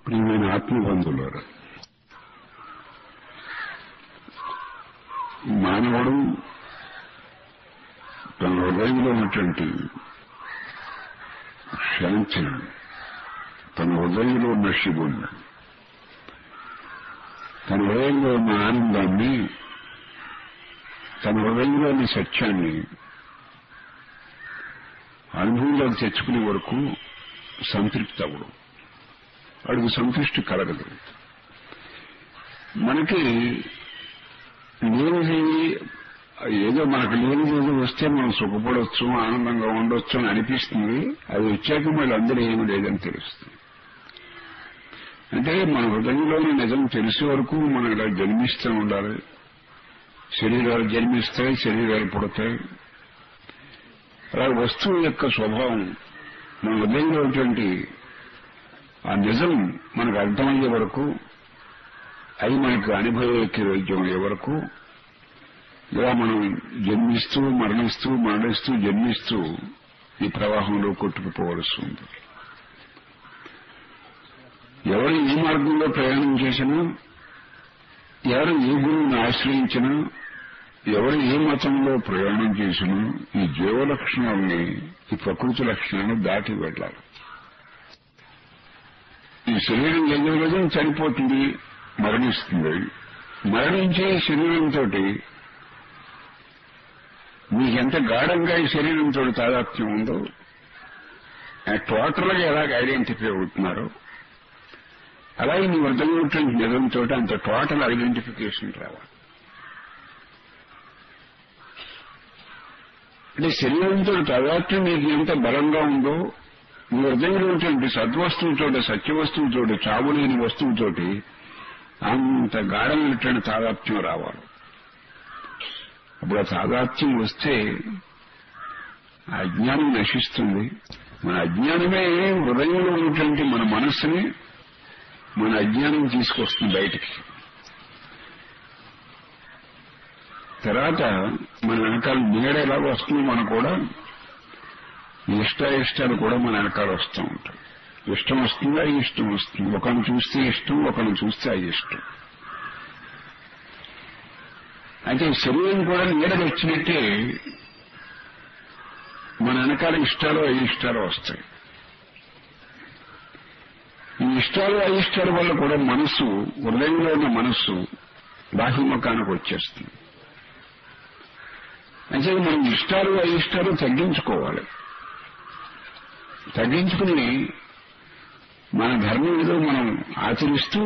ప్రియమైన ఆత్మబంధువులారు మానవుడు తన హృదయంలో ఉన్నటువంటి శాంతిని తన హృదయంలో ఉన్న శివుణ్ణి తన హృదయంలో ఉన్న ఆనందాన్ని తన హృదయంలోని సత్యాన్ని అనుభవంలోకి తెచ్చుకునే వరకు సంతృప్తి అవ్వడం వాడికి సంతృష్టి కలగదు మనకి లేనిది ఏదో మనకు లేనిది ఏదో వస్తే మనం సుఖపడవచ్చు ఆనందంగా ఉండొచ్చు అని అనిపిస్తుంది అది వచ్చాక మళ్ళీ అందరూ ఏమి లేదని తెలుస్తుంది అంటే మన హృదయంలోని నిజం తెలిసే వరకు మనం ఇలా జన్మిస్తూ ఉండాలి శరీరాలు జన్మిస్తాయి శరీరాలు పుడతాయి అలా వస్తువు యొక్క స్వభావం మన హృదయంలో ఉన్నటువంటి ఆ నిజం మనకు అర్థమయ్యే వరకు అది మనకు అనుభవకి వైద్యం అయ్యే వరకు ఇలా మనం జన్మిస్తూ మరణిస్తూ మరణిస్తూ జన్మిస్తూ ఈ ప్రవాహంలో కొట్టుకుపోవలసి ఉంది ఎవరు ఏ మార్గంలో ప్రయాణం చేసినా ఎవరు ఏ గురువుని ఆశ్రయించినా ఎవరు ఏ మతంలో ప్రయాణం చేసినా ఈ జీవ లక్షణాలని ఈ ప్రకృతి లక్షణాలను దాటి వెళ్ళాలి ఈ శరీరం ఎదురుగజం చనిపోతుంది మరణిస్తుంది మరణించే శరీరంతో మీకెంత గాఢంగా ఈ శరీరంతో తాదాత్మ్యం ఉందో టోటల్ గా ఎలాగ ఐడెంటిఫై అవుతున్నారో అలాగే నీ వద్దటువంటి నిజంతో అంత టోటల్ ఐడెంటిఫికేషన్ రావాలి అంటే శరీరంతో తాదాత్మ్యం మీకు ఎంత బలంగా ఉందో మీ హృదయంలో ఉన్నటువంటి సద్వస్తువుతోటి సత్యవస్తువుతోటి చావులేని వస్తువుతోటి అంత గాఢమైనటువంటి తాదాత్మ్యం రావాలి అప్పుడు ఆ తాదాత్మ్యం వస్తే ఆ అజ్ఞానం నశిస్తుంది మన అజ్ఞానమే హృదయంలో ఉన్నటువంటి మన మనస్సుని మన అజ్ఞానం తీసుకొస్తుంది బయటికి తర్వాత మన వెనకాల నీడ ఎలా వస్తుందో మన కూడా ఇష్ట ఇష్టాలు కూడా మన వెనకాల వస్తూ ఉంటాయి ఇష్టం వస్తుందా ఇష్టం వస్తుంది ఒకరిని చూస్తే ఇష్టం ఒకరిని చూస్తే అది ఇష్టం అయితే శరీరం కూడా నీడలు వచ్చినట్టే మన వెనకాల ఇష్టాలు అయిష్టాలు వస్తాయి ఈ ఇష్టాలు అయిష్టాల వల్ల కూడా మనస్సు హృదయంలో ఉన్న మనస్సు బాహ్యముఖానికి వచ్చేస్తుంది అంటే మనం ఇష్టాలు అయిష్టాలు తగ్గించుకోవాలి తగ్గించుకుని మన ధర్మం ఏదో మనం ఆచరిస్తూ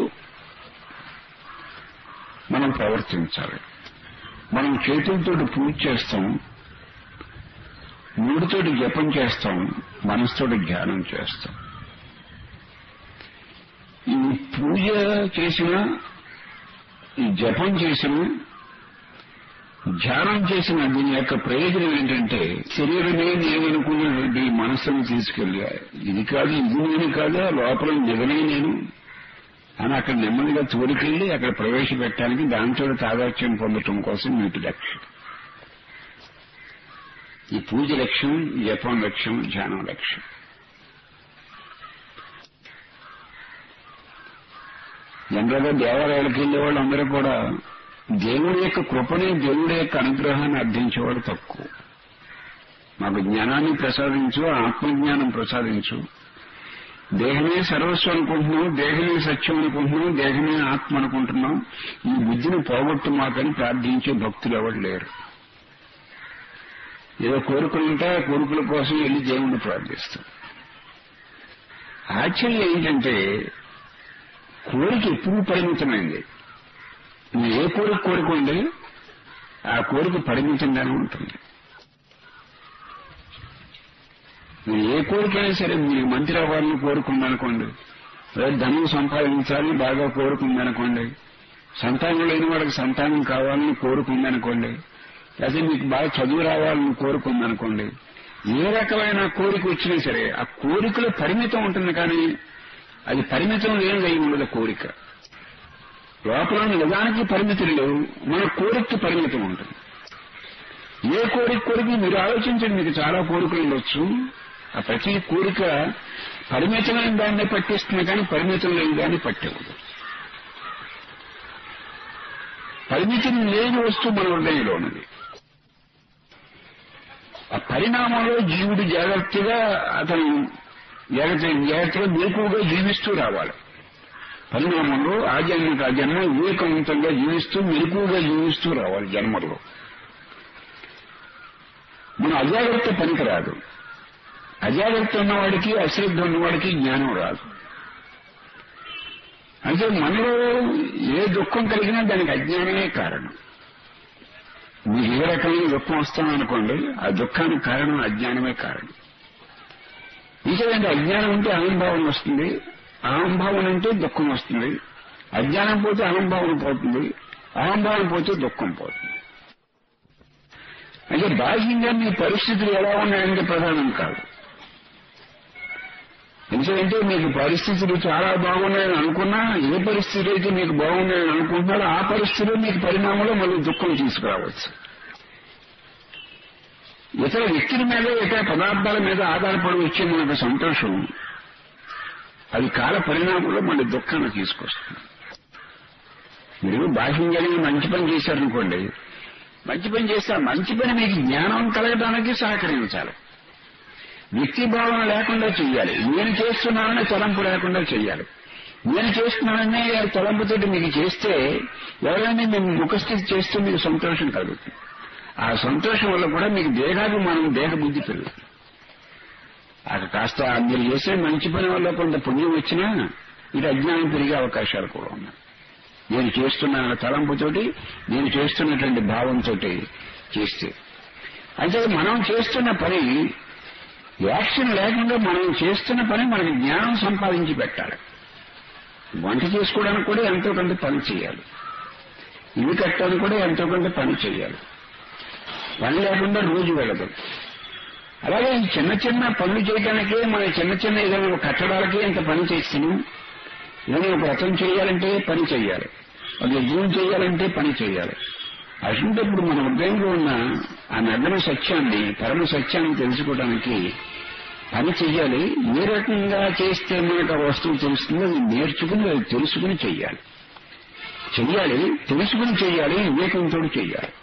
మనం ప్రవర్తించాలి మనం చేతులతో పూజ చేస్తాం మూడుతోటి జపం చేస్తాం మనసుతోటి ధ్యానం చేస్తాం ఈ పూజ చేసిన ఈ జపం చేసిన ధ్యానం చేసిన దీని యొక్క ప్రయోజనం ఏంటంటే శరీరమే నేననుకున్నటువంటి మనస్సును తీసుకెళ్ళా ఇది కాదు ఇది నేను కాదా లోపల నిజమే నేను అని అక్కడ నెమ్మదిగా తోడుకెళ్లి అక్కడ ప్రవేశపెట్టడానికి దాంతో తాదాత్యం పొందటం కోసం వీటి లక్ష్యం ఈ పూజ లక్ష్యం జపం లక్ష్యం ధ్యానం లక్ష్యం జనరల్గా దేవాలయాలకు వెళ్లే వాళ్ళు అందరూ కూడా దేవుడి యొక్క కృపని దేవుడి యొక్క అనుగ్రహాన్ని అర్థించేవాడు తక్కువ మాకు జ్ఞానాన్ని ప్రసాదించు ఆత్మజ్ఞానం ప్రసాదించు దేహమే సర్వస్వం అనుకుంటున్నాం దేహమే సత్యం అనుకుంటున్నాం దేహమే ఆత్మ అనుకుంటున్నాం ఈ బుద్ధిని పోగొట్టు మాకని ప్రార్థించే భక్తులు ఎవరు లేరు ఏదో కోరుకులుంటే ఆ కోరికల కోసం వెళ్ళి దేవుణ్ణి ప్రార్థిస్తాం ఆశ్చర్యం ఏంటంటే కోరిక ఎప్పుడు పరిమితమైంది నువ్వు ఏ కోరిక కోరుకోండి ఆ కోరిక పరిమితంగానే ఉంటుంది నువ్వు ఏ కోరికైనా సరే మీరు మంత్రి అవ్వాలని కోరుకుందనుకోండి లేదా ధనం సంపాదించాలని బాగా కోరుకుందనుకోండి సంతానం లేని వాడికి సంతానం కావాలని కోరుకుందనుకోండి లేదా మీకు బాగా చదువు రావాలని కోరుకుందనుకోండి ఏ రకమైన కోరిక వచ్చినా సరే ఆ కోరికలో పరిమితం ఉంటుంది కానీ అది పరిమితం లేనిది అయి ఉండదు కోరిక లోపల నిజానికి పరిమితులు లేవు మన కోరికకి పరిమితం ఉంటుంది ఏ కోరిక కోరిక మీరు ఆలోచించండి మీకు చాలా కోరికలు ఉండొచ్చు ఆ ప్రతి కోరిక పరిమితమైన దాన్ని పట్టిస్తుంది కానీ పరిమితం లేని దాన్ని పట్టేవదు పరిమితం లేని వస్తువు మన హృదయంలో ఉన్నది ఆ పరిణామంలో జీవుడు జాగ్రత్తగా అతను జాగ్రత్త జాగ్రత్తగా మెలకువగా జీవిస్తూ రావాలి పరిణామంలో ఆ జన్మకు ఆ జన్మ వివేకవంతంగా జీవిస్తూ మెలకువగా జీవిస్తూ రావాలి జన్మలో మన అజాగ్రత్త పనికిరాదు అజాగ్రత్త ఉన్నవాడికి అశ్రద్ధ ఉన్నవాడికి జ్ఞానం రాదు అంటే మనలో ఏ దుఃఖం కలిగినా దానికి అజ్ఞానమే కారణం మీకు ఏ రకమైన దుఃఖం వస్తామనుకోండి ఆ దుఃఖానికి కారణం అజ్ఞానమే కారణం ఇంకేంటే అజ్ఞానం ఉంటే అహంభావం వస్తుంది అహంభావం ఉంటే దుఃఖం వస్తుంది అజ్ఞానం పోతే అహంభావం పోతుంది అహంభావం పోతే దుఃఖం పోతుంది అంటే బాహ్యంగా మీ పరిస్థితులు ఎలా ఉన్నాయంటే ప్రధానం కాదు ఎందుకంటే మీకు పరిస్థితులు చాలా బాగున్నాయని అనుకున్నా ఏ పరిస్థితి అయితే మీకు బాగున్నాయని అనుకుంటున్నారో ఆ పరిస్థితిలో మీకు పరిణామంలో మళ్ళీ దుఃఖం తీసుకురావచ్చు ఇతర వ్యక్తుల మీద ఇతర పదార్థాల మీద ఆధారపడి వచ్చే మనకు సంతోషం అది కాల పరిణామంలో మళ్ళీ దుఃఖాన్ని తీసుకొస్తుంది మీరు బాహ్యంగానే మంచి పని చేశారనుకోండి మంచి పని చేస్తారు మంచి పని మీకు జ్ఞానం కలగడానికి సహకరించాలి వ్యక్తి భావన లేకుండా చెయ్యాలి నేను చేస్తున్నాననే తలంపు లేకుండా చెయ్యాలి నేను చేస్తున్నాననే తలంపుతోటి మీకు చేస్తే ఎవరైనా మేము ముఖస్థితి చేస్తే మీకు సంతోషం కలుగుతుంది ఆ సంతోషం వల్ల కూడా మీకు దేహాభిమానం దేహ బుద్ధి పెరుగుతుంది అది కాస్త మీరు చేసే మంచి పని వల్ల కొంత పుణ్యం వచ్చినా ఇది అజ్ఞానం పెరిగే అవకాశాలు కూడా ఉన్నాయి నేను చేస్తున్న తలంపుతోటి నేను చేస్తున్నటువంటి భావంతో చేస్తే అంటే మనం చేస్తున్న పని యాక్షన్ లేకుండా మనం చేస్తున్న పని మనకి జ్ఞానం సంపాదించి పెట్టాలి వంట చేసుకోవడానికి కూడా ఎంతో కొంత పని చేయాలి ఇల్లు కట్టడానికి కూడా ఎంతో కొంత పని చేయాలి పని లేకుండా రోజు వెళ్ళదు అలాగే ఈ చిన్న చిన్న పనులు చేయడానికే మన చిన్న చిన్న ఏదైనా ఒక కట్టడాలకే ఇంత పని చేస్తున్నాం ఏదైనా ఒక వ్రతం చేయాలంటే పని చేయాలి ఒక యజ్ఞం చేయాలంటే పని చేయాలి అటువంటిప్పుడు మన హృదయంలో ఉన్న ఆ నగ్న సత్యాన్ని పరమ సత్యాన్ని తెలుసుకోవడానికి పని చెయ్యాలి ఏ రకంగా చేస్తే మనకు ఆ వస్తువు తెలుస్తుందో అది నేర్చుకుని అది తెలుసుకుని చెయ్యాలి చెయ్యాలి తెలుసుకుని చెయ్యాలి వివేకంతో చెయ్యాలి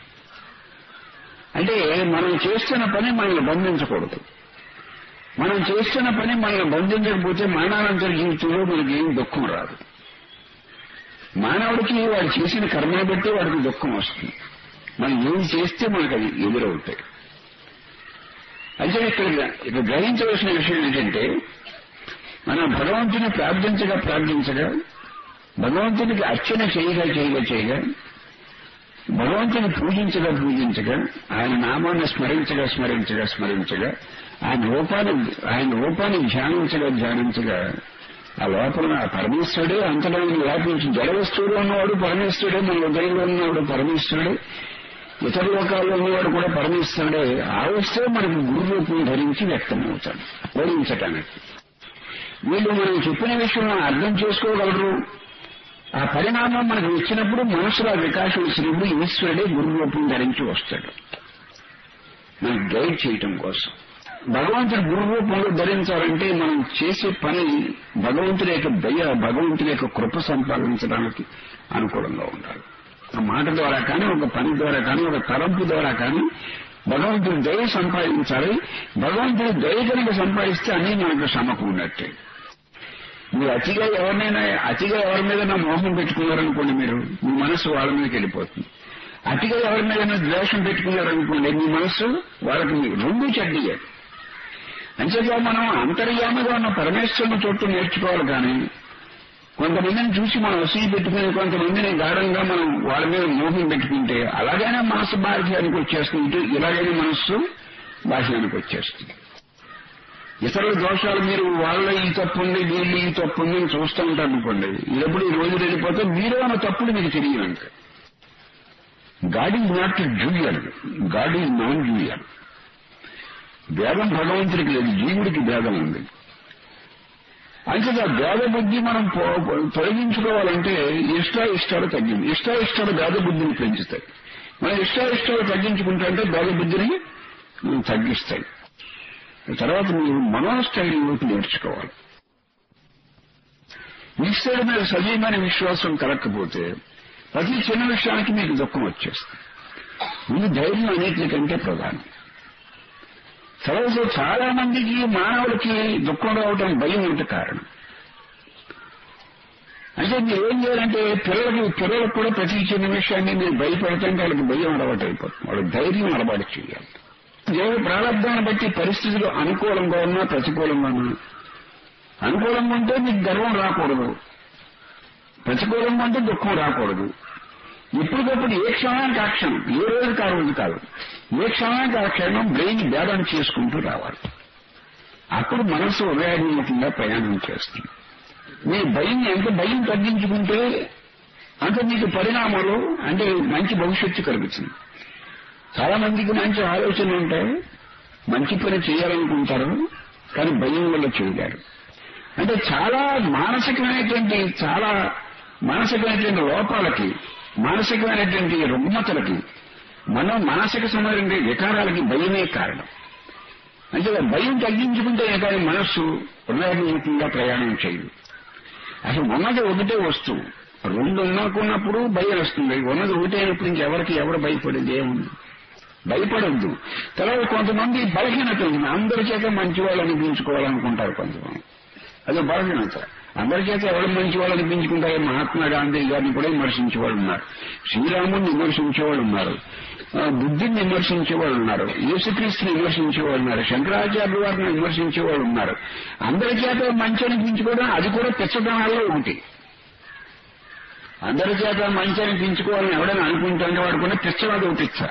అంటే మనం చేస్తున్న పని మనల్ని బంధించకూడదు మనం చేస్తున్న పని మనల్ని బంధించకపోతే మానవాంతర జీవితంలో మనకి ఏం దుఃఖం రాదు మానవుడికి వాడు చేసిన కర్మను బట్టి వాడికి దుఃఖం వస్తుంది మనం ఏం చేస్తే మనకు అది ఎదురవుతాయి అయితే ఇక్కడ ఇక్కడ గ్రహించవలసిన విషయం ఏంటంటే మనం భగవంతుని ప్రార్థించగా ప్రార్థించగా భగవంతునికి అర్చన చేయగా చేయగా చేయగా భగవంతుని పూజించగా పూజించగా ఆయన నామాన్ని స్మరించగా స్మరించగా స్మరించగా ఆయన రూపాన్ని ఆయన రూపాన్ని ధ్యానించగా ధ్యానించగా ఆ లోపల ఆ పరమేశ్వరుడే అంతలో వ్యాపించి జడ వస్తువులో ఉన్నవాడు పరమేశ్వరుడే మన హృదయంలో ఉన్నవాడు పరమేశ్వరుడే ఇతర లోకాల్లో ఉన్నవాడు కూడా పరమేశ్వరుడే ఆ వస్తువు మనకు గురు రూపం ధరించి వ్యక్తమవుతాడు బోధించటానికి వీళ్ళు మనం చెప్పిన విషయం అర్థం చేసుకోగలరు ఆ పరిణామం మనకు వచ్చినప్పుడు మనసులో ఆ వికాసం వచ్చినప్పుడు ఈశ్వరుడే గురు రూపం ధరించి వస్తాడు మనకు గైడ్ చేయటం కోసం భగవంతుడి గురు రూపంలో ధరించాలంటే మనం చేసే పని భగవంతుడి యొక్క దయ భగవంతుడి యొక్క కృప సంపాదించడానికి అనుకూలంగా ఉండాలి ఒక మాట ద్వారా కానీ ఒక పని ద్వారా కానీ ఒక తలంపు ద్వారా కానీ భగవంతుడి దయ సంపాదించాలి భగవంతుడి దయ కనుక సంపాదిస్తే అన్నీ మనకు సమకూడినట్టే మీరు అతిగా ఎవరినైనా అతిగా ఎవరి మీద మోహం పెట్టుకున్నారనుకోండి మీరు మీ మనసు వాళ్ళ మీదకి వెళ్ళిపోతుంది అతిగా ఎవరి మీద ద్వేషం పెట్టుకున్నారనుకోండి మీ మనసు వాళ్ళకి రెండు చెడ్డయ్యాయి అంచేత మనం అంతర్యామగా ఉన్న పరమేశ్వరుని చోటు నేర్చుకోవాలి కానీ కొంతమందిని చూసి మనం వసూలు పెట్టుకుని కొంతమందిని గాఢంగా మనం వాళ్ళ మీద మోహం పెట్టుకుంటే అలాగైనా మనసు బాహ్యానికి వచ్చేస్తుంది ఇలాగైనా మనస్సు బాహ్యానికి వచ్చేస్తుంది ఇతరుల దోషాలు మీరు వాళ్ళ ఈ తప్పు ఉంది వీళ్ళు ఈ తప్పు ఉంది అని చూస్తూ ఉంటారు అనుకోండి ఎప్పుడు ఈ రోజులు వెళ్ళిపోతే మీరు అన్న తప్పులు మీకు తెలియనంత God is not dual God is non dual భేదం భగవంతుడికి లేదు జీవుడికి భేదం ఉంది అంటే ఆ భేద బుద్ధి మనం తొలగించుకోవాలంటే ఇష్ట ఇష్టాలు తగ్గింది ఇష్ట ఇష్టాలు భేద బుద్ధిని పెంచుతాయి మన ఇష్ట ఇష్టాలు తగ్గించుకుంటే భేద బుద్ధిని తగ్గిస్తాయి తర్వాత మీరు మనోస్థైర్యంలోకి నేర్చుకోవాలి ఈశ్వరుడి మీద సజీవమైన విశ్వాసం కలగకపోతే ప్రతి చిన్న విషయానికి మీకు దుఃఖం వచ్చేస్తుంది ముందు ధైర్యం అన్నిటికంటే ప్రధానం తర్వాత చాలా మందికి మానవులకి దుఃఖం రావటం భయం ఉంటే కారణం అంటే మీరు ఏం చేయాలంటే పిల్లలకి పిల్లలకు కూడా ప్రతి చిన్న విషయాన్ని మీరు భయపడతాంటే వాళ్ళకి భయం అలవాటు అయిపోతుంది వాళ్ళకి ధైర్యం అలవాటు చేయాలి దేవుడి ప్రారంభాన్ని బట్టి పరిస్థితులు అనుకూలంగా ఉన్నా ప్రతికూలంగా ఉన్నా అనుకూలంగా ఉంటే మీకు గర్వం రాకూడదు ప్రతికూలంగా ఉంటే దుఃఖం రాకూడదు ఇప్పటికప్పుడు ఏ క్షణానికి ఆ క్షణం ఏ రోజు ఆ రోజు కాదు ఏ క్షణానికి ఆ క్షణం బ్రెయిన్ భేదం చేసుకుంటూ రావాలి అప్పుడు మనసు ఉదయాన్నికంగా ప్రయాణం చేస్తుంది మీ భయం ఎంత భయం తగ్గించుకుంటే అంత మీకు పరిణామాలు అంటే మంచి భవిష్యత్తు కలుగుతుంది చాలా మందికి మంచి ఆలోచనలు ఉంటాయి మంచి పని చేయాలనుకుంటారు కానీ భయం వల్ల చేయలేరు అంటే చాలా మానసికమైనటువంటి చాలా మానసికమైనటువంటి లోపాలకి మానసికమైనటువంటి రుగ్మతలకి మనం మానసిక సంబంధించిన వికారాలకి భయమే కారణం అంటే భయం తగ్గించుకుంటే కానీ మనస్సు హృదయపూర్వకంగా ప్రయాణం చేయదు అసలు ఉన్నది ఒకటే వస్తువు రెండు ఉన్నకున్నప్పుడు భయం వస్తుంది ఉన్నది ఒకటే అయినప్పుడు ఇంకెవరికి ఎవరు భయపడేది ఏముంది భయపడద్దు తర్వాత కొంతమంది బలహీనత ఉంది అందరి చేత మంచివాళ్ళు అనిపించుకోవాలనుకుంటారు కొంతమంది అదే బలహీనత అందరి చేత ఎవరు మంచి వాళ్ళు అనిపించుకుంటారు మహాత్మా గాంధీ గారిని కూడా విమర్శించేవాళ్ళు ఉన్నారు శ్రీరాముని విమర్శించేవాళ్ళు ఉన్నారు ఆ, బుద్ధిని విమర్శించేవాళ్ళు ఉన్నారు యేసుక్రీస్తుని విమర్శించేవాళ్ళు ఉన్నారు శంకరాచార్యుల వారిని విమర్శించేవాళ్ళు ఉన్నారు అందరి చేత మంచి అనిపించుకోవడం అది కూడా పిచ్చదనాల్లో ఒకటి అందరి చేత మంచి అనిపించుకోవాలని ఎవడైనా అనుకుంటుంటే వాడు కూడా పిచ్చవాడు ఒక పిచ్చ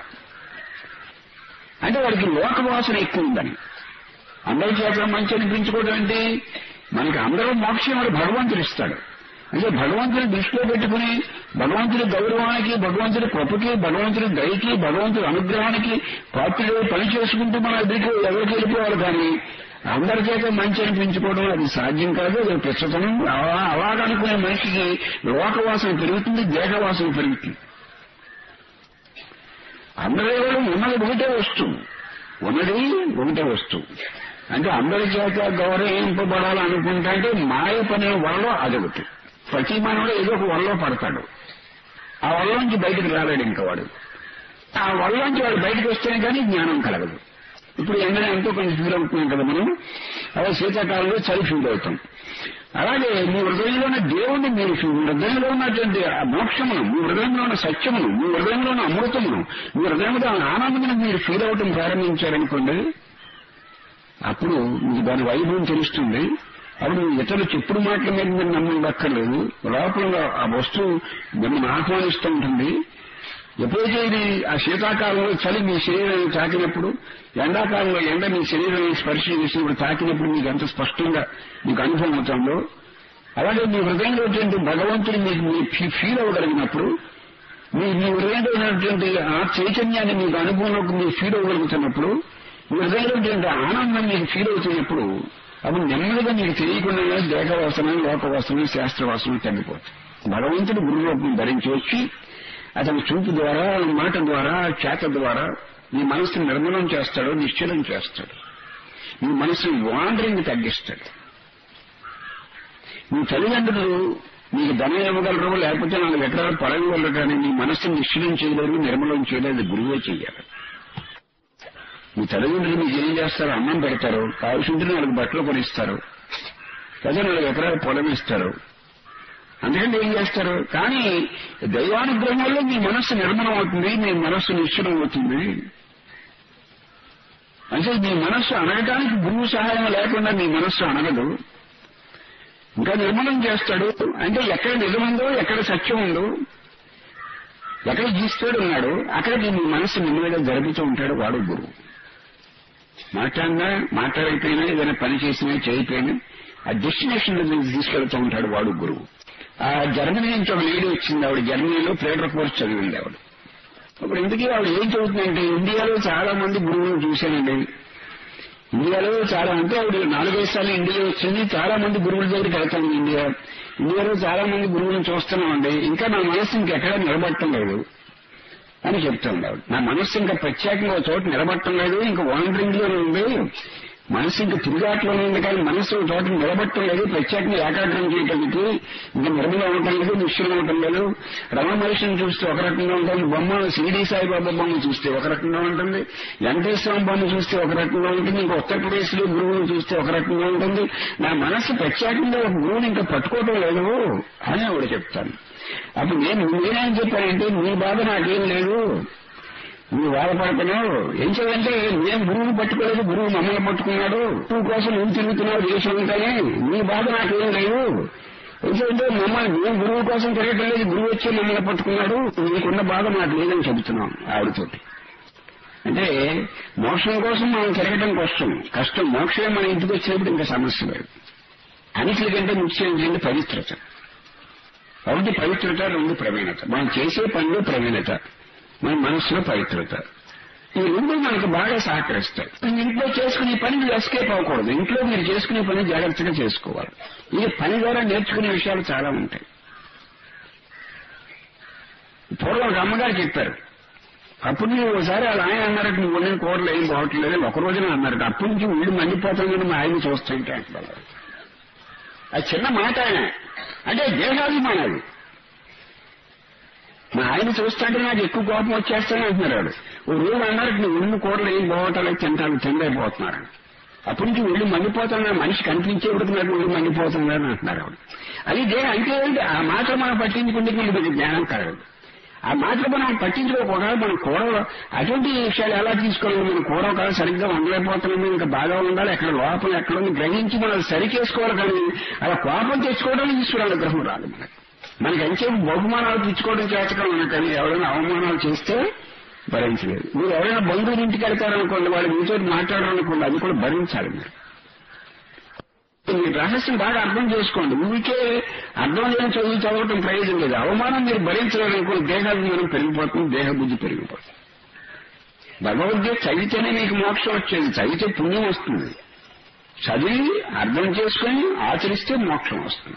అంటే వాడికి లోకవాసన ఎక్కువ ఉందని అందరి చేత మంచి అనిపించుకోవడం అంటే మనకి అందరూ మోక్షం వాడు భగవంతుడు ఇస్తాడు అంటే భగవంతుని దృష్టిలో పెట్టుకుని భగవంతుడి గౌరవానికి భగవంతుడి కృపకి భగవంతుడి దయకి భగవంతుడి అనుగ్రహానికి పాత్రుడు పని చేసుకుంటూ మన ఎదురు ఎవరికి వెళ్ళిపోవాలి కానీ అందరి చేత మంచి అనిపించుకోవడం అది సాధ్యం కాదు అది ప్రస్తుతం అలాగనుకునే మనిషికి లోకవాసన పెరుగుతుంది దేహవాసన పెరుగుతుంది అందరి ఉన్నది ఒకటే వస్తువు ఉన్నది ఒకటే వస్తువు అంటే అందరి చేత గౌరవింపబడాలనుకుంటా అంటే మాయ పని వల్ల అదొకటి ప్రతి మానవుడు ఏదో ఒక వల్ల పడతాడు ఆ వల్లోంచి బయటకు రాలేడు ఇంకా వాడు ఆ వల్లోంచి వాడు బయటకు వస్తేనే కానీ జ్ఞానం కలగదు ఇప్పుడు ఎండనే ఎంతో కొంచెం ఫీల్ అవుతున్నాం కదా మనం అలా శీతాకాలంలో చలి ఫీల్ అవుతాం అలాగే మీ హృదయంలో ఉన్న దేవుణ్ణి మీరు మీ హృదయంలో ఉన్నటువంటి ఆ మోక్షమును మీ హృదయంలో ఉన్న సత్యమును మీ హృదయంలో ఉన్న అమృతమును మీ హృదయంలో ఉన్న ఆనందమును మీరు ఫీల్ అవటం ప్రారంభించారనుకోండి అప్పుడు మీకు దాని వైభవం తెలుస్తుంది అప్పుడు ఇతరులు చెప్పుడు మాటల మీద మీరు నమ్మకం దక్కర్లేదు లోపల ఆ వస్తువు మిమ్మల్ని ఆహ్వానిస్తూ ఉంటుంది ఎప్పుడైతే ఇది ఆ శీతాకాలంలో చలి మీ శరీరాన్ని తాకినప్పుడు ఎండాకాలంలో ఎండ మీ శరీరాన్ని స్పర్శ చేసినప్పుడు తాకినప్పుడు మీకు ఎంత స్పష్టంగా మీకు అనుభవం అవుతుందో అలాగే మీ హృదయంలో ఉన్నటువంటి భగవంతుని మీకు మీరు ఫీ- ఫీల్ అవ్వగలిగినప్పుడు మీ మీ హృదయంలో ఉన్నటువంటి ఆ చైతన్యాన్ని మీకు అనుభవంలోకి మీరు ఫీల్ అవ్వగలుగుతున్నప్పుడు మీ హృదయంలో ఉన్నటువంటి ఆనందం మీకు ఫీల్ అవుతున్నప్పుడు అప్పుడు నెమ్మదిగా మీకు తెలియకుండా దేహవాసన లోకవాసన శాస్త్రవాసన తగ్గిపోతుంది భగవంతుడు గురు రూపం ధరించి వచ్చి అతని చూపు ద్వారా మాట ద్వారా చేత ద్వారా మీ మనసుని నిర్మలం చేస్తాడు నిశ్చలం చేస్తాడు మీ మనసుని వాండరింగ్ తగ్గిస్తాడు మీ తల్లిదండ్రులు మీకు ధనం ఇవ్వగలరు లేకపోతే నాలుగు ఎకరాల పొలం ఇవ్వగలరు కానీ మీ మనస్సుని నిశ్చలం చేయలేరు నిర్మలం చేయలేదు గురువే చెయ్యాలి మీ తల్లిదండ్రులు మీకు ఏం చేస్తారు అన్నం పెడతారు కావాల్సింటే నాలుగు బట్టలు కొనిస్తారు లేదా నాలుగు ఎకరాల పొలం ఇస్తారు అందుకంటే ఏం చేస్తారు కానీ దైవానుగ్రహం వల్ల మీ మనస్సు నిర్మలం అవుతుంది మీ మనస్సు నిశ్చలం అవుతుంది అంటే మీ మనస్సు అనగటానికి గురువు సహాయం లేకుండా మీ మనస్సు అనగదు ఇంకా నిర్మలం చేస్తాడు అంటే ఎక్కడ నిజముందో ఎక్కడ సత్యం ఉందో ఎక్కడ ఈశ్వరుడు ఉన్నాడు అక్కడ మీ మనస్సు నిమ్మగా జరుపుతూ ఉంటాడు వాడు గురువు మాట్లాడినా మాట్లాడైపోయినా ఏదైనా పని చేసినా చేయకపోయినా ఆ డెస్టినేషన్ తీసుకెళ్తూ ఉంటాడు వాడు గురువు ఆ జర్మనీ నుంచి ఒక లేడీ వచ్చింది ఆవిడ జర్మనీలో ప్లేటర్ కోర్స్ చదివింది ఆవిడ ఇప్పుడు ఇందుకీ ఆవిడ ఏం చదువుతుందంటే ఇండియాలో చాలా మంది గురువులను చూశానండి ఇండియాలో చాలా అంటే ఆవిడ నాలుగైదు సార్లు ఇండియా వచ్చింది చాలా మంది గురువుల దగ్గరికి వెళ్తాను ఇండియా ఇండియాలో చాలా మంది గురువులను చూస్తున్నామండి ఇంకా నా మనస్సు ఇంకెక్కడా నిలబడటం లేదు అని చెప్తుంది ఆవిడ నా మనస్సు ఇంకా ప్రత్యేకంగా ఒక చోట నిలబడటం లేదు ఇంకా వాండరింగ్ లోనే ఉంది మనసు ఇంకా తిరిగాట్లోనే ఉంది కానీ మనసు ఒక చోట నిలబట్టం లేదు ప్రత్యేకంగా ఏకాగ్రం చేయటానికి ఇంకా నిర్మలం అవటం లేదు నిశ్చలం అవటం లేదు రమణ మహర్షిని చూస్తే ఒక రకంగా ఉంటుంది బొమ్మ షిరిడి సాయిబాబా బొమ్మ చూస్తే ఒక రకంగా ఉంటుంది వెంకటేశ్వర బొమ్మ చూస్తే ఒక రకంగా ఉంటుంది ఇంకా ఉత్తరప్రదేశ్ లో గురువుని చూస్తే ఒక రకంగా ఉంటుంది నా మనసు ప్రత్యేకంగా ఒక గురువుని ఇంకా పట్టుకోవటం లేదు అని ఆవిడ చెప్తాను అప్పుడు నేను నేనేం చెప్పానంటే నీ బాధ నాకేం లేదు నువ్వు బాధపడుతున్నావు ఏం చేయాలంటే నేను గురువుని పట్టుకోలేదు గురువు మమ్మల్ని పట్టుకున్నాడు నువ్వు కోసం నువ్వు తిరుగుతున్నావు దేశం అంతానే నీ బాధ నాకేం లేదు ఎందుకంటే మమ్మల్ని మేము గురువు కోసం తిరగటం లేదు గురువు వచ్చి మమ్మల్ని పట్టుకున్నాడు నీకున్న బాధ నాకు లేదని చెబుతున్నాం ఆవిడతోటి అంటే మోక్షం కోసం మనం తిరగటం కష్టం కష్టం మోక్షమే మన ఇంటికి వచ్చినప్పుడు ఇంకా సమస్య లేదు అన్నిటికంటే ముఖ్యం ఏంటంటే పవిత్రత ఒకటి పవిత్రత రెండు ప్రవీణత మనం చేసే పనిలో ప్రవీణత మన మనసులో పవిత్రత ఈ రెండు మనకు బాగా సహకరిస్తాయి ఇంట్లో చేసుకునే పని మీరు ఎస్కేప్ అవ్వకూడదు ఇంట్లో మీరు చేసుకునే పని జాగ్రత్తగా చేసుకోవాలి ఈ పని ద్వారా నేర్చుకునే విషయాలు చాలా ఉంటాయి పూర్వం ఒక అమ్మగారు చెప్పారు అప్పుడు నువ్వు ఒకసారి వాళ్ళ ఆయన అన్నారట నువ్వు వండిన కూరలు ఏం బాగట్లేదు ఒక రోజున అన్నారట అప్పటి నుంచి వీళ్ళు మండిపోతుందని మా ఆయన చూస్తుంటే అంటున్నారు అది చిన్న మాట ఆయన అంటే దేహాభిమానాలు మా ఆయన చూస్తుంటే నాకు ఎక్కువ కోపం వచ్చేస్తానని అంటున్నారు వాడు ఓ రోజు అన్నారు నువ్వు ఉన్న కూరలు ఏం బాగోటాలి తింటాను తినలేకపోతున్నారు అప్పటి నుంచి ఒళ్ళు మండిపోతున్నా మనిషి కనిపించేప్పుడు నాకు ఒళ్ళు మండిపోతుందని అంటున్నారు ఆవిడ అది దేహం అంటే ఏంటి? ఆ మాట మనం పట్టించుకుంటే మనకి జ్ఞానం కలగదు ఆ మాత్రం మనం పట్టించుకోకుండా మనం కూర అటువంటి విషయాలు ఎలా తీసుకోవాలి మనం కూర ఒక సరిగ్గా ఉండలేకపోతున్నాము ఇంకా బాగా ఉండాలి ఎక్కడ లోపల ఎక్కడ ఉంది గ్రహించి మనం సరి చేసుకోవాలి కానీ అలా కోపం తెచ్చుకోవడానికి ఈశ్వర అనుగ్రహం రాదు మనకి మనకి ఎంతసేపు బహుమానాలు తెచ్చుకోవడం చేతగా ఉన్నాయి కానీ ఎవరైనా అవమానాలు చేస్తే భరించలేదు మీరు ఎవరైనా బంధువుల ఇంటికి వెళ్తారనుకోండి వాళ్ళు మీతో మాట్లాడాలనుకోండి అది కూడా భరించాలి మీరు ఈ రహస్యం బాగా అర్థం చేసుకోండి ఊరికే అర్థం లేని చదువు చదవటం ప్రయోజనం లేదు అవమానం మీరు భరించలేదనుకో దేహాభిమానం పెరిగిపోతుంది దేహ బుద్ధి పెరిగిపోతుంది భగవద్గీత చదివితేనే మీకు మోక్షం వచ్చేది చదివితే పుణ్యం వస్తుంది చదివి అర్థం చేసుకొని ఆచరిస్తే మోక్షం వస్తుంది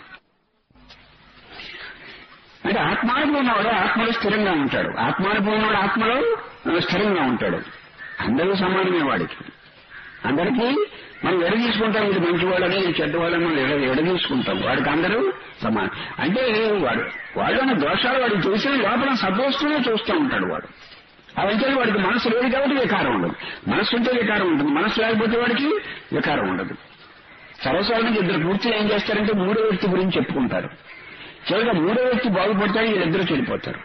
అంటే ఆత్మానుభవం ఉన్నవాడు ఆత్మలో స్థిరంగా ఉంటాడు ఆత్మానుభవం ఉన్నవాడు ఆత్మలో స్థిరంగా ఉంటాడు అందరూ సమానమే వాడికి అందరికీ మనం ఎడ తీసుకుంటాం ఇది మంచివాళ్ళని ఇది చెడ్డవాళ్ళని మనం ఎడ ఎడ తీసుకుంటాం వాడికి అందరూ సమానం అంటే వాడు వాళ్ళని దోషాలు వాడికి తెలిసిన లోపల సద్వస్తునే చూస్తూ ఉంటాడు వాడు అవంటే వాడికి మనసు లేదు కాబట్టి వికారం ఉండదు మనసు ఉంటే వికారం ఉంటుంది మనసు లేకపోతే వాడికి వికారం ఉండదు సర్వసాధారణంగా ఇద్దరు పూర్తిగా ఏం చేస్తారంటే మూడో వ్యక్తి గురించి చెప్పుకుంటారు చివరిగా మూడో వ్యక్తి బాగుపడతాడు వీళ్ళిద్దరూ చెడిపోతారు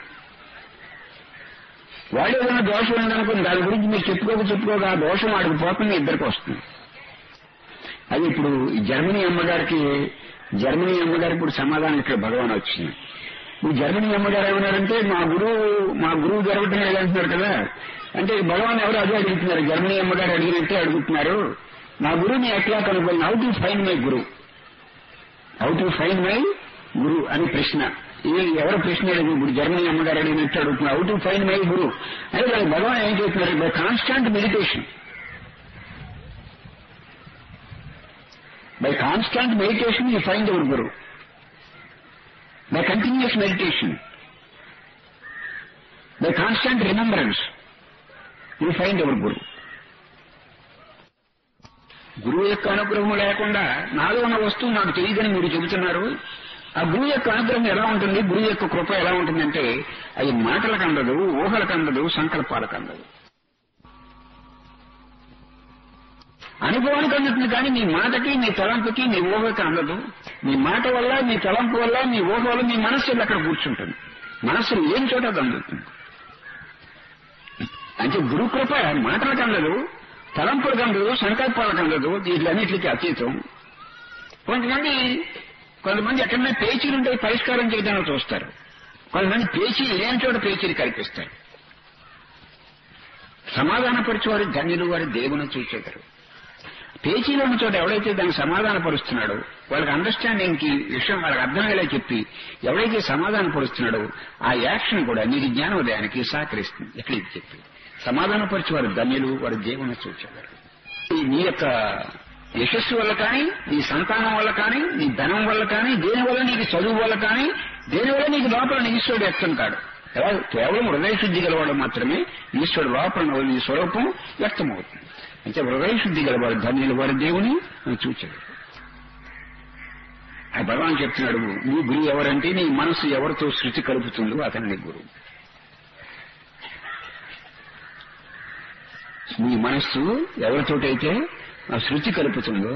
వాడు ఏదైనా దోషం ఉందనుకోండి దాని గురించి మీరు చెప్పుకోక చెప్పుకోక ఆ దోషం వాడికి పోతుంది ఇద్దరికి వస్తుంది అది ఇప్పుడు ఈ జర్మనీ అమ్మగారికి జర్మనీ అమ్మగారికి ఇప్పుడు సమాధానం ఇక్కడ భగవాన్ వచ్చింది ఈ జర్మనీ అమ్మగారు ఏమన్నారంటే మా గురువు మా గురువు జరగటం లేదంటున్నారు కదా అంటే ఈ భగవాన్ ఎవరు అదే అడుగుతున్నారు జర్మనీ అమ్మగారు అడిగినట్టే అడుగుతున్నారు నా గురువుని ఎట్లా కనుక్కోవాలి how to find my guru how to find my guru అని ప్రశ్న ఇది ఎవరు ప్రశ్న అడిగి ఇప్పుడు జర్మనీ అమ్మగారు అడిగినట్టు అడుగుతున్నారు how to find my guru అంటే దానికి భగవాన్ ఏం చెప్తున్నారు by constant meditation by constant meditation you find our guru by continuous meditation by constant remembrance you find our guru గురువు యొక్క అనుగ్రహం లేకుండా నాలో ఉన్న వస్తువు నాకు తెలియదని మీరు చెబుతున్నారు ఆ గురువు యొక్క అనుగ్రహం ఎలా ఉంటుంది గురువు యొక్క కృప ఎలా ఉంటుందంటే అది మాటలకు అందదు ఊహలకు అందదు సంకల్పాలకు అందదు అనుభవానికి అందుతుంది కానీ మీ మాటకి మీ తలంపుకి మీ ఊహకి అందదు మీ మాట వల్ల మీ తలంపు వల్ల మీ ఊహ వల్ల మీ మనస్సు వెళ్ళి అక్కడ కూర్చుంటుంది మనస్సు లేని చోట అది అందుతుంది అంటే గురుకృప మాటలకు అందదు తలంపులకు అందదు సంకల్పాలకు అందదు వీటిలన్నిటికీ అతీతం కొంతమంది కొంతమంది ఎక్కడైనా పేచీలు ఉంటే పరిష్కారం చేయడానికి చూస్తారు కొంతమంది పేచీ లేని చోట పేచీలు కల్పిస్తారు సమాధానపరిచేవారు ధన్యులు వారి దేవుని చూచేదారు పేచీలో ఉన్న చోట ఎవడైతే దాన్ని సమాధానపరుస్తున్నాడో వాళ్ళకి అండర్స్టాండింగ్ కి విషయం వాళ్ళకి అర్థమయ్యేలా చెప్పి ఎవడైతే సమాధానపరుస్తున్నాడో ఆ యాక్షన్ కూడా నీకు జ్ఞానోదయానికి సహకరిస్తుంది ఎక్కడ ఇది చెప్పి సమాధానపరిచి వారు ధన్యులు వారి దేవుని చూచేవారు నీ యొక్క యశస్సు వల్ల కానీ నీ సంతానం వల్ల కానీ నీ ధనం వల్ల కానీ దేని వల్ల నీకు చదువు వల్ల కానీ దేని వల్ల నీకు లోపల ఈశ్వరుడు వ్యక్తంటాడు కేవలం హృదయ శుద్ధి గలవాడు మాత్రమే ఈశ్వరుడు లోపల నీ స్వరూపం వ్యక్తమవుతుంది అంటే హృదయ శుద్ధి గలవాడు ధన్యులు వారి దేవుని చూచాడు ఆ భగవాన్ చెప్తున్నాడు నీ గురువు ఎవరంటే నీ మనసు ఎవరితో శృతి కలుపుతుందో అతని నీ గురువు నీ మనస్సు ఎవరితోటైతే ఆ శృతి కలుపుతుందో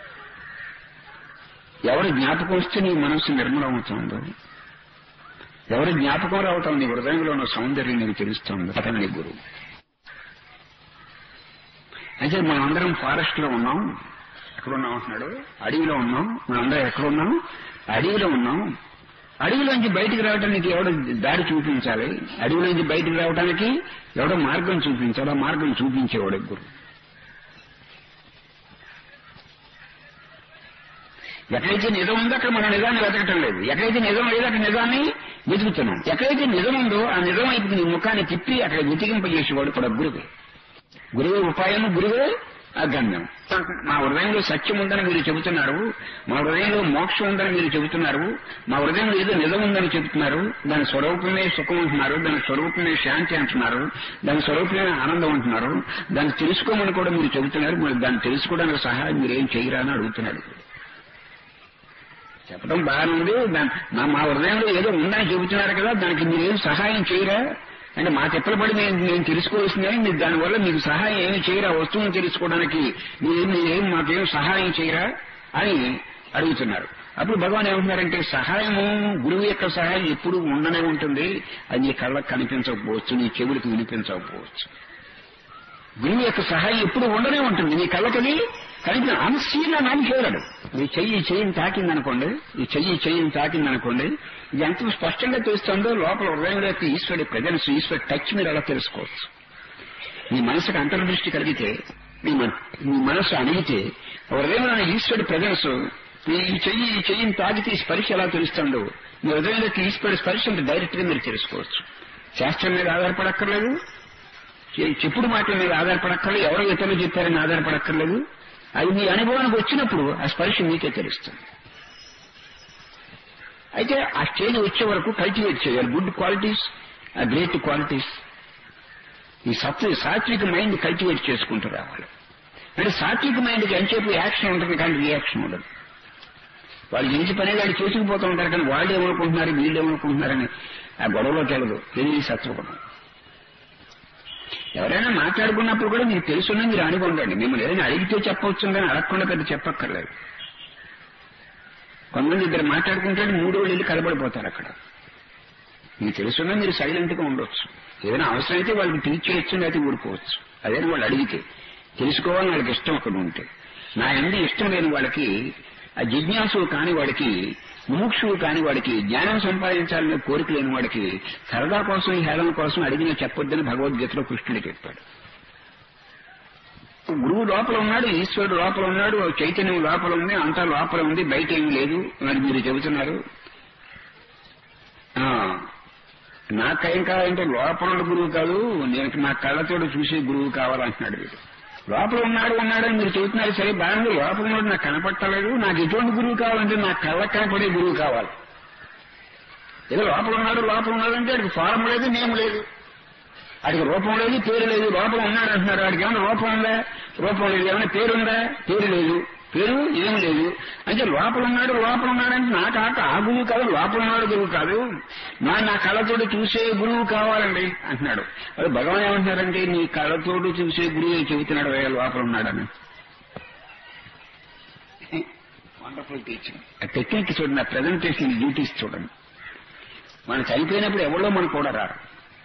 ఎవరి జ్ఞాపకం వస్తే నీ మనస్సు నిర్మలం అవుతుందో ఎవరి జ్ఞాపకం రావటం నీ హృదయంలో ఉన్న సౌందర్యం నీకు తెలుస్తుందో అతని నీ గురువు అయితే మనం అందరం ఫారెస్ట్ లో ఉన్నాం ఎక్కడ ఉన్నాం అంటున్నాడు అడవిలో ఉన్నాం మనందరం ఎక్కడ ఉన్నాం అడవిలో ఉన్నాం అడవిలోంచి బయటికి రావడానికి ఎవడో దారి చూపించాలి అడవిలోంచి బయటికి రావడానికి ఎవడో మార్గం చూపించాలి ఆ మార్గం చూపించేవాడు గురు ఎక్కడైతే నిజం ఉందో అక్కడ మనం నిజాన్ని వెతకటం లేదు ఎక్కడైతే నిజం లేదో అక్కడ నిజాన్ని వెతుకుతున్నాం ఎక్కడైతే నిజం ఉందో ఆ నిజం వైపు నీ ముఖాన్ని తిప్పి అక్కడ వెతికింపజేసేవాడు కూడా గురువే గురువే ఉపాయం గురువే ఆ గమ్యం మా హృదయంలో సత్యం ఉందని మీరు చెబుతున్నారు మా హృదయంలో మోక్షం ఉందని మీరు చెబుతున్నారు మా హృదయంలో ఏదో నిజం ఉందని చెబుతున్నారు దాని స్వరూపమే సుఖం అంటున్నారు దాని స్వరూపమే శాంతి అంటున్నారు దాని స్వరూపమే ఆనందం అంటున్నారు దాన్ని తెలుసుకోమని కూడా మీరు చెబుతున్నారు మరి దాన్ని తెలుసుకోవడానికి సహాయం మీరేం చేయరా అని అడుగుతున్నాడు చెప్పడం బాగానే ఉంది దాన్- నా మా హృదయంలో ఏదో ఉందని చెబుతున్నారు కదా దానికి మీరేం సహాయం చేయరా అంటే మా తిప్పల పడి మేము మేము తెలుసుకోవాల్సిందని మీరు దానివల్ల మీకు సహాయం ఏమి చేయరా వస్తువును తెలుసుకోవడానికి మీరు మీరేం మాకేం సహాయం చేయరా అని అడుగుతున్నారు అప్పుడు భగవాన్ ఏమంటున్నారంటే సహాయము గురువు యొక్క సహాయం ఎప్పుడు ఉండనే ఉంటుంది అది నీ కళ్ళకు కనిపించకపోవచ్చు నీ చెవులకు వినిపించకపోవచ్చు గురువు యొక్క సహాయం ఎప్పుడు ఉండనే ఉంటుంది నీ కళ్ళకది కనిపించ అనసీన నాని చేయలేడు ఈ చెయ్యి ఈ చెయ్యిని తాకిందనుకోండి ఈ చెయ్యి ఈ చెయ్యిని తాకిందనుకోండి ఇది ఎంత స్పష్టంగా తెలుస్తుందో లోపల హృదయంలో యొక్క ఈశ్వరుడి ప్రజెన్స్ ఈశ్వరుడి టచ్ మీరు అలా తెలుసుకోవచ్చు నీ మనసుకు అంతర్దృష్టి కలిగితే నీ మన- నీ మనసు అణిగితే హృదయంలో ఈశ్వరుడి ప్రజెన్స్ ఈ చెయ్యి ఈ చెయ్యిని తాకితే ఈ స్పర్శ ఎలా తెలుస్తుందో మీ హృదయంలోకి ఈశ్వరుడి స్పర్శ డైరెక్ట్ గా మీరు తెలుసుకోవచ్చు శాస్త్రం మీద ఆధారపడక్కర్లేదు చె- చెప్పుడు మాటల మీద ఆధారపడక్కర్లేదు ఎవరో ఇతరులు చెప్పారని ఆధారపడక్కర్లేదు అది మీ అనుభవానికి వచ్చినప్పుడు ఆ స్పర్శ మీకే తెలుస్తుంది అయితే ఆ స్టేజ్ వచ్చే వరకు కల్టివేట్ చేయాలి గుడ్ క్వాలిటీస్ ఆ గ్రేట్ క్వాలిటీస్ ఈ సత్వ సాత్విక మైండ్ కల్టివేట్ చేసుకుంటూ రావాలి అంటే సాత్విక మైండ్కి ఎంతసేపు యాక్షన్ ఉంటుంది కానీ రియాక్షన్ ఉండదు వాళ్ళు ఇంటి పని వాళ్ళు చేసుకుపోతూ ఉంటారు కానీ వాళ్ళు ఏమనుకుంటున్నారు వీళ్ళు ఏమనుకుంటున్నారని ఆ గొడవలోకి వెళ్ళదు ఇది సత్వగుణం ఎవరైనా మాట్లాడుకున్నప్పుడు కూడా మీకు తెలుసున్నా మీరు అనుకోండి మిమ్మల్ని ఏదైనా అడిగితే చెప్పవచ్చు కానీ అడగకుండా పెద్ద చెప్పక్కర్లేదు కొంతమంది ఇద్దరు మాట్లాడుకుంటే మూడు రోజులు వెళ్ళి కలబడిపోతారు అక్కడ మీకు తెలుసున్నా మీరు సైలెంట్ గా ఉండొచ్చు ఏదైనా అవసరం అయితే వాళ్ళకి టీచ్ చేయొచ్చు లేకపోతే ఊరుకోవచ్చు అదే వాళ్ళు అడిగితే తెలుసుకోవాలని వాళ్ళకి ఇష్టం ఒకటి ఉంటే నా ఎందు ఇష్టం లేని వాళ్ళకి ఆ జిజ్ఞాసు కాని వాడికి ముముక్షువు కాని వాడికి జ్ఞానం సంపాదించాలనే కోరిక లేని వాడికి సరదా కోసం హేళన కోసం అడిగిన చెప్పొద్దని భగవద్గీతలో కృష్ణుడు చెప్పాడు గురువు లోపల ఉన్నాడు ఈశ్వరుడు లోపల ఉన్నాడు చైతన్యం లోపల ఉంది అంతా లోపల ఉంది బయట ఏమీ లేదు మరి మీరు చెబుతున్నారు ఆ, నాకేం కావాలంటే లోపల ఉన్న గురువు కాదు నేను నా కళ్ళతోటి చూసే గురువు కావాలంటున్నాడు వీడు లోపల ఉన్నాడు ఉన్నాడని మీరు చెబుతున్నారు సరే బాగుంది లోపల ఉన్నాడు నాకు కనపట్టలేదు నాకు ఎటువంటి గురువు కావాలంటే నా కళ్ళకు కనపడే గురువు కావాలి ఏదో లోపల ఉన్నాడు లోపల ఉన్నాడంటే అడికి ఫారం లేదు నేమ్ లేదు అడికి రూపం లేదు పేరు లేదు లోపల ఉన్నాడు అంటున్నారు వాడికి ఏమైనా రూపం ఉందా రూపం లేదు ఏమైనా పేరు ఉందా పేరు లేదు పేరు ఏమి లేదు అంటే లోపల ఉన్నాడు లోపల ఉన్నాడంటే నా కాక ఆ గురువు కాదు లోపల ఉన్నాడు గురువు కాదు నా నా కళ్ళతోటి చూసే గురువు కావాలండి అంటున్నాడు అది భగవాన్ ఏమంటున్నారంటే నీ కళ్ళతోటి చూసే గురువు చెబుతున్నాడు "ఏ, లోపల ఉన్నాడని వండర్ఫుల్ టీచింగ్ ఆ టెక్నిక్ చూడండి ఆ ప్రజెంటేషన్ డ్యూటీస్ చూడండి మనం చనిపోయినప్పుడు ఎవరో మనం కూడా రారు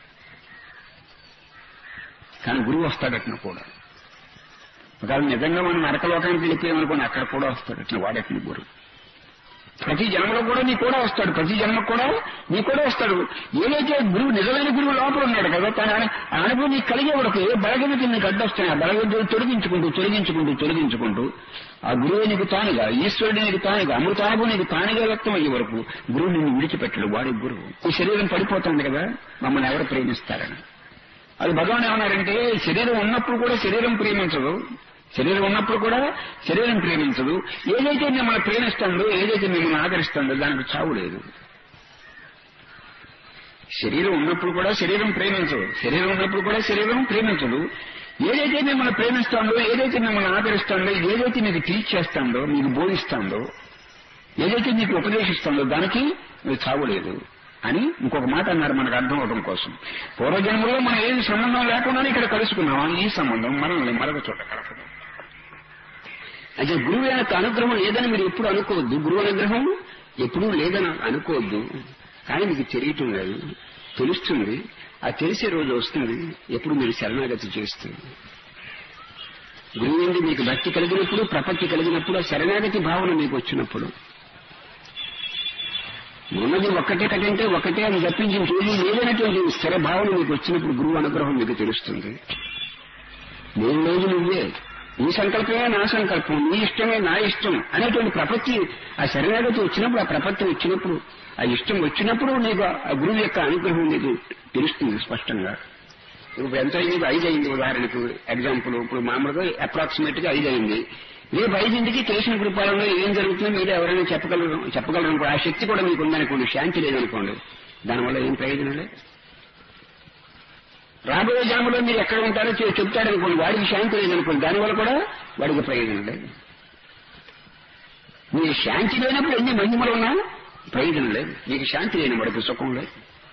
కానీ గురువు వస్తాడట్న కూడా ఒకవేళ నిజంగా మనం నరకలోకానికి వెళ్ళిపోయామనుకోని అక్కడ కూడా వస్తాడు అట్లా వాడట్న గురువు ప్రతి జన్మలో కూడా నీ కూడా వస్తాడు ప్రతి జన్మకు కూడా నీ కూడా వస్తాడు ఏదైతే గురువు నిజమైన గురువు లోపల ఉన్నాడు కదా తన అను- ఆ అనుభవం నీకు కలిగే వరకు ఏ బలగమికి నీకు అడ్డొస్తాయి ఆ బలగమిని తొలగించుకుంటూ తొలగించుకుంటూ తొలగించుకుంటూ ఆ గురువు నీకు తానుగా ఈశ్వరుడు నీకు తానుగా అమృతానుభవం నీకు తానుగా వ్యక్తం అయ్యే వరకు గురువు నిన్ను విడిచిపెట్టడు వాడి గురువు ఈ శరీరం పడిపోతుంది కదా మమ్మల్ని ఎవరు ప్రేమిస్తారని అది భగవాన్ ఏమన్నారంటే శరీరం ఉన్నప్పుడు కూడా శరీరం ప్రేమించదు శరీరం ఉన్నప్పుడు కూడా శరీరం ప్రేమించదు ఏదైతే మిమ్మల్ని ప్రేమిస్తుందో ఏదైతే మిమ్మల్ని ఆదరిస్తుందో దానికి చావు లేదు శరీరం ఉన్నప్పుడు కూడా శరీరం ప్రేమించదు శరీరం ఉన్నప్పుడు కూడా శరీరం ప్రేమించదు ఏదైతే మిమ్మల్ని ప్రేమిస్తుందో ఏదైతే మిమ్మల్ని ఆదరిస్తుందో ఏదైతే మీకు టీచ్ చేస్తుందో మీకు బోధిస్తుందో ఏదైతే మీకు ఉపదేశిస్తుందో దానికి మీరు చావులేదు అని ఇంకొక మాట అన్నారు మనకు అర్థం అవడం కోసం పూర్వజన్మలో మనం ఏం సంబంధం లేకుండానే ఇక్కడ కలుసుకున్నాం ఈ సంబంధం మనల్ని మరొక చోట కలపదు అయితే గురువు యొక్క అనుగ్రహం లేదని మీరు ఎప్పుడు అనుకోవద్దు గురువు అనుగ్రహం ఎప్పుడూ లేదని అనుకోవద్దు కానీ మీకు తెలియటం లేదు తెలుస్తుంది ఆ తెలిసే రోజు వస్తుంది ఎప్పుడు మీరు శరణాగతి చేస్తుంది గురువు నుండి మీకు భక్తి కలిగినప్పుడు ప్రపత్తి కలిగినప్పుడు ఆ శరణాగతి భావన మీకు వచ్చినప్పుడు ఉన్నది ఒక్కటే కదంటే ఒకటే అని తప్పించి ఇంకేమీ లేదనేటువంటి స్థిర భావన మీకు వచ్చినప్పుడు గురువు అనుగ్రహం మీకు తెలుస్తుంది నేను లేదు నువ్వే నీ సంకల్పమే నా సంకల్పం నీ ఇష్టమే నా ఇష్టం అనేటువంటి ప్రపత్తి ఆ శరణాగతి వచ్చినప్పుడు ఆ ప్రపత్తి వచ్చినప్పుడు ఆ ఇష్టం వచ్చినప్పుడు నీకు ఆ గురువు యొక్క అనుగ్రహం నీకు తెలుస్తుంది స్పష్టంగా ఇప్పుడు ఎంత అయింది ఐదు అయింది ఉదాహరణకు ఎగ్జాంపుల్ ఇప్పుడు మామూలుగా అప్రాక్సిమేట్ గా ఐదు అయింది రేపు ఐదింటికి తెలిసిన కృపాలలో ఏం జరుగుతుందో మీరు ఎవరైనా చెప్పగలరు చెప్పగలరు అనుకో ఆ శక్తి కూడా మీకు ఉందనుకోండి శాంతి లేదనుకోండి దానివల్ల ఏం ప్రయోజనం లేదు రాబోయే జాములో మీరు ఎక్కడ ఉంటారో చె- చెప్తాడనుకోండి వాడికి శాంతి లేదనుకోండి దానివల్ల కూడా వాడికి ప్రయోజనం లేదు మీ శాంతి లేనప్పుడు ఎన్ని మహిమలు ఉన్నా ప్రయోజనం లేదు నీకు శాంతి లేని వాడికి సుఖం లేదు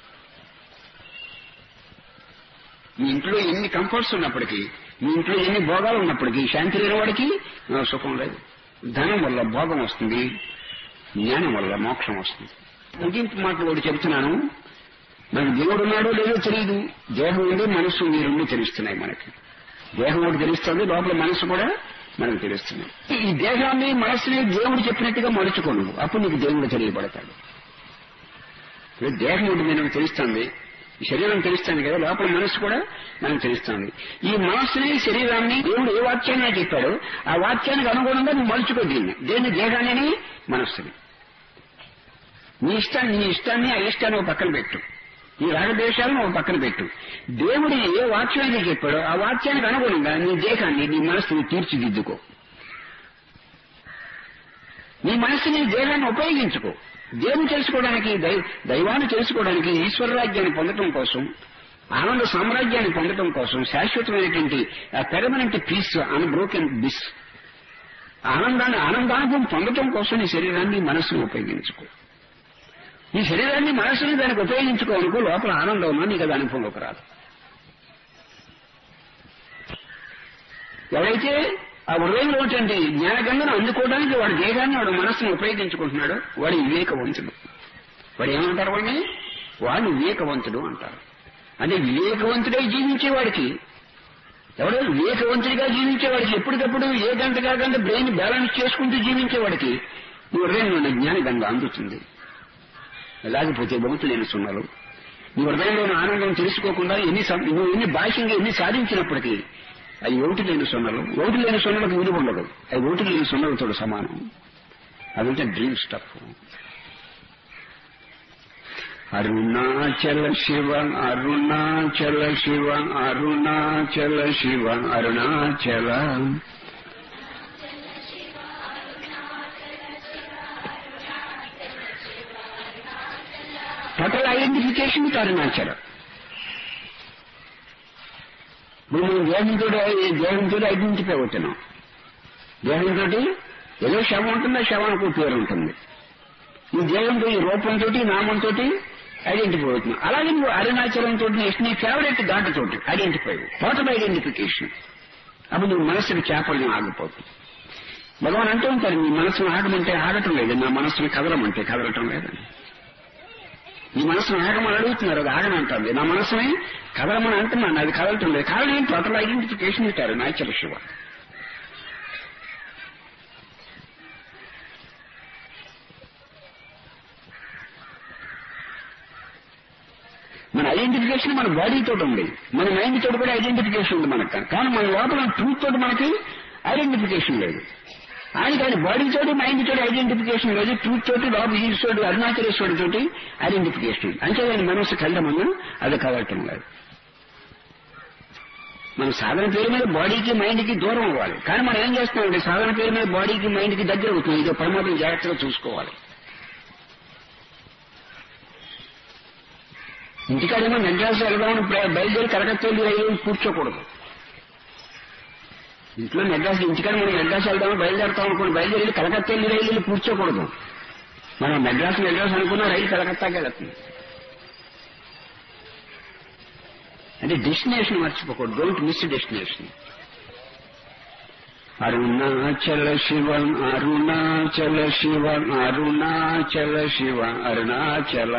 మీ ఇంట్లో ఎన్ని కంఫర్ట్స్ ఉన్నప్పటికీ మీ ఇంట్లో ఎన్ని భోగాలు ఉన్నప్పటికీ శాంతి లేని వాడికి ఆ, సుఖం లేదు ధనం వల్ల భోగం వస్తుంది జ్ఞానం వల్ల మోక్షం వస్తుంది ముగింపు మాటలు ఒకటి చెప్తున్నాను మనకి దేవుడు ఉన్నాడో లేదో తెలియదు దేహం ఉంది మనస్సు ఉంది ఈ రెండు తెలుస్తున్నాయి మనకి దేహం ఒకటి తెలుస్తుంది లోపల మనస్సు కూడా మనకు తెలుస్తుంది ఈ దేహాన్ని మనస్సుని దేవుడు చెప్పినట్టుగా మలుచుకోను అప్పుడు నీకు దేవుడు తెలియబడతాడు ఇప్పుడు దేహం ఒకటి మనకు తెలుస్తుంది ఈ శరీరం తెలుస్తుంది కదా లోపల మనస్సు కూడా మనకు తెలుస్తుంది ఈ మనస్సుని శరీరాన్ని దేవుడు ఏ వాక్యాన్ని చెప్పాడో ఆ వాక్యానికి అనుగుణంగా నువ్వు మలుచుకో దీన్ని దేన్ని దేహాన్ని మనస్సుని నీ ఇష్టాన్ని నీ ఇష్టాన్ని ఆ ఇష్టాన్ని ఒక పక్కన పెట్టు ఈ రాగద్వేషాలను ఒక పక్కన పెట్టు దేవుడు ఏ వాక్యం అయితే చెప్పాడో ఆ వాక్యానికి అనుగుణంగా నీ దేహాన్ని నీ మనస్సుని తీర్చిదిద్దుకో నీ మనస్సుని దేహాన్ని ఉపయోగించుకో దేవుని తెలుసుకోవడానికి దై- దైవాన్ని తెలుసుకోవడానికి ఈశ్వరరాజ్యాన్ని పొందటం కోసం ఆనంద సామ్రాజ్యాన్ని పొందటం కోసం శాశ్వతమైనటువంటి పెర్మనెంట్ పీస్ అన్బ్రోకెన్ బిస్ ఆనందాన్ని ఆనందానుభవం పొందటం కోసం నీ శరీరాన్ని మనస్సును ఉపయోగించుకో నీ శరీరాన్ని మనస్సుని దానికి ఉపయోగించుకోనుకో లోపల ఆనందం ఉన్నా నీకు అది అనుభవంలోకి రాదు ఎవరైతే ఆ హృదయంలో ఉన్నటువంటి జ్ఞానగంగను అందుకోవడానికి వాడి దేహాన్ని వాడు మనస్సును ఉపయోగించుకుంటున్నాడో వాడి వివేకవంతుడు వాడు ఏమంటారు వాడిని వాడు వివేకవంతుడు అంటారు అంటే వివేకవంతుడై జీవించేవాడికి ఎవడో వివేకవంతుడిగా జీవించేవాడికి ఎప్పటికప్పుడు ఏ గంట కాకుండా బ్రెయిన్ బ్యాలెన్స్ చేసుకుంటూ జీవించేవాడికి నీ హృదయంలో ఉన్న జ్ఞానగంగ అందుతుంది లేకపోతే బహుతు లేని సున్నాలు నీ హృదయంలో ఉన్న ఆనందం తెలుసుకోకుండా ఎన్ని సం- నువ్వు ఎన్ని బాహ్యంగా ఎన్ని సాధించినప్పటికీ అవి ఒకటి లేని సున్నలు ఒకటి లేని సున్నలకు విలువ ఉండదు అవి ఒకటి లేని సున్నలతో సమానం అదంటే dream stuff Arunachala Shiva Arunachala Shiva Arunachala Shiva Arunachala total identification Arunachalam ఇప్పుడు మనం దేహంతో దేహంతో ఐడెంటిఫై అవుతున్నాం దేహంతో ఏదో శవం ఉంటుంది ఆ శవానికి ఒక పేరు ఉంటుంది ఈ దేహంతో ఈ రూపంతో నామంతో ఐడెంటిఫై అవుతున్నాం అలాగే నువ్వు అరుణాచలంతో నెక్స్ట్ నీ ఫేవరెట్ ఘాటుతోటి ఐడెంటిఫై టోటల్ ఐడెంటిఫికేషన్ అప్పుడు నువ్వు మనసుని చేపలను ఆగిపోతుంది భగవాన్ అంటూ ఉంటారు నీ మనసును ఆగమంటే ఆగటం లేదు నా మనసుని కదలమంటే కదలటం లేదని నీ మనసును ఆగమని అడుగుతున్నారు అది ఆగనంటుంది నా మనసుని కదలమని అంటున్నాను అది కదలటం లేదు కారణం టోటల్ ఐడెంటిఫికేషన్ ఇస్తారు నాచర శివ మన ఐడెంటిఫికేషన్ మన బాడీ తోటి ఉంది మన మైండ్ తోటి కూడా ఐడెంటిఫికేషన్ ఉంది మనకు కానీ మన లోపల ట్రూత్ తోటి మనకి ఐడెంటిఫికేషన్ లేదు ఆయన కానీ బాడీ తోటి మైండ్ తోటి ఐడెంటిఫికేషన్ లేదు ట్రూత్ తోటి లోపల ఈశ్వరుడు అరుణాచలేశ్వరుడు తోటి ఐడెంటిఫికేషన్ అంటే దాని మనసు కలదమన్నా అది కలగటం లేదు మన సాధన పేరు మీద బాడీకి మైండ్కి దూరం అవ్వాలి కానీ మనం ఏం చేస్తున్నామంటే సాధన పేరు మీద బాడీకి మైండ్కి దగ్గర అవుతుంది ఇదో ప్రమాదం జాగ్రత్తగా చూసుకోవాలి ఇంటికాడేమో మెడ్రాస్ వెళ్దామని ప్ర- బయలుదేరి కలకత్తా వెళ్ళి రైలు కూర్చోకూడదు ఇంట్లో మెడ్రాస్ ఇంటికాడ మనం మెడ్రాస్ వెళ్దామని బయలుదేరుతాం అనుకోండి బయలుదేరి కలకత్తా వెళ్ళి రైలు వెళ్ళి కూర్చోకూడదు మనం మెడ్రాస్ మెడ్రాస్ అనుకున్న రైలు కలకత్తాకి వెళ్తుంది అంటే డెస్టినేషన్ మర్చిపోకూడదు don't miss destination Arunachala Shiva Arunachala Shiva Arunachala Shiva Arunachala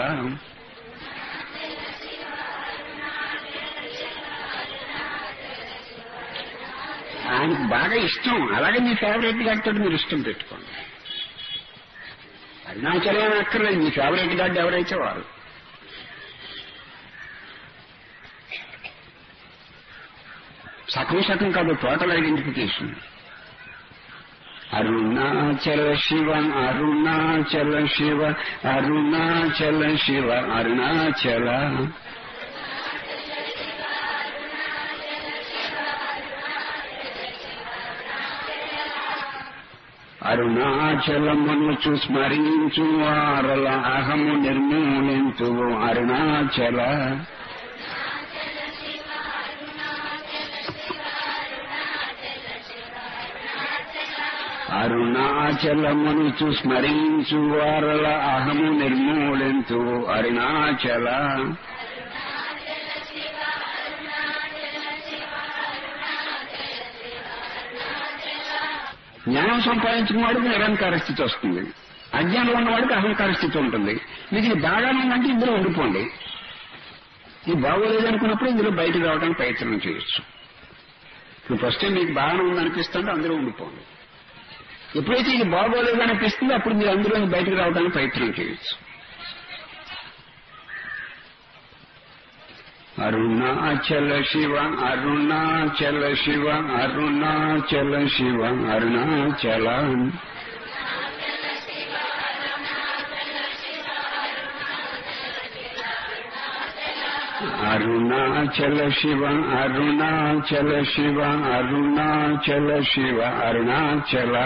ఆయనకు బాగా ఇష్టం అలాగే మీ ఫేవరెట్ గారితో మీరు ఇష్టం పెట్టుకోండి అరుణాచలం అక్కర్లేదు మీ ఫేవరెట్ గార్డ్ ఎవరైతే వారు సగం సగం కాదు టోటల్ ఐడెంటిఫికేషన్ అరుణాచల శివ అరుణాచల శివ అరుణాచల శివ అరుణాచల అరుణాచలమును స్మరించు వారల అహము నిర్మూలించు అరుణాచల అరుణాచలమును స్మరించు వారల అహము నిర్మూలించు అరుణాచల జ్ఞానం సంపాదించిన వాడికి నిరంకార స్థితి వస్తుంది అజ్ఞానం ఉన్నవాడికి అహంకార స్థితి ఉంటుంది మీకు ఇది బాగానే ఉందంటే ఇందులో ఉండిపోండి ఇది బాగోలేదు అనుకున్నప్పుడు ఇందులో బయటకు రావడానికి ప్రయత్నం చేయొచ్చు ఇప్పుడు ఫస్ట్ మీకు బాగానే ఉందనిపిస్తుంటే అందులో ఉండిపోండి ఎప్పుడైతే ఇది బాగోలేదు అనిపిస్తుందో అప్పుడు మీరు అందులో బయటకు రావడానికి ప్రయత్నం చేయొచ్చు అరుణాచల శివ అరుణాచల శివ అరుణాచల శివ అరుణాచల అరుణాచల శివ అరుణాచల శివ అరుణాచల శివ అరుణాచల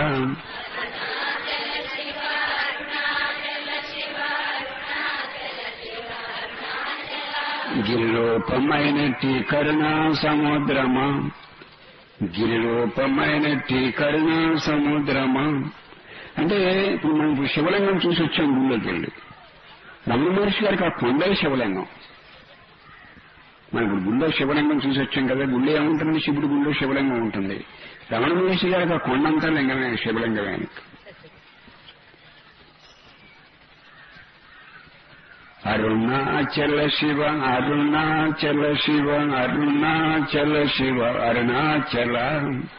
గిరిరూపమైనట్టి కరుణా సముద్రమా గిరిరూపమైనట్టి కరుణా సముద్రమా అంటే ఇప్పుడు మనం ఇప్పుడు శివలింగం చూసి వచ్చాం గుళ్ళోకి వెళ్ళి రమణ మహర్షి గారికి ఆ కొండే శివలింగం మనం ఇప్పుడు గుళ్ళో శివలింగం చూసి వచ్చాం కదా గుళ్ళో ఏముంటుంది శివుడు గుళ్ళో శివలింగం ఉంటుంది రమణ మహర్షి గారికి ఆ కొండంతా లింగమే శివలింగమే ఆయనకు అరుణాచల శివ అరుణాచల శివ అరుణాచల శివ అరుణాచల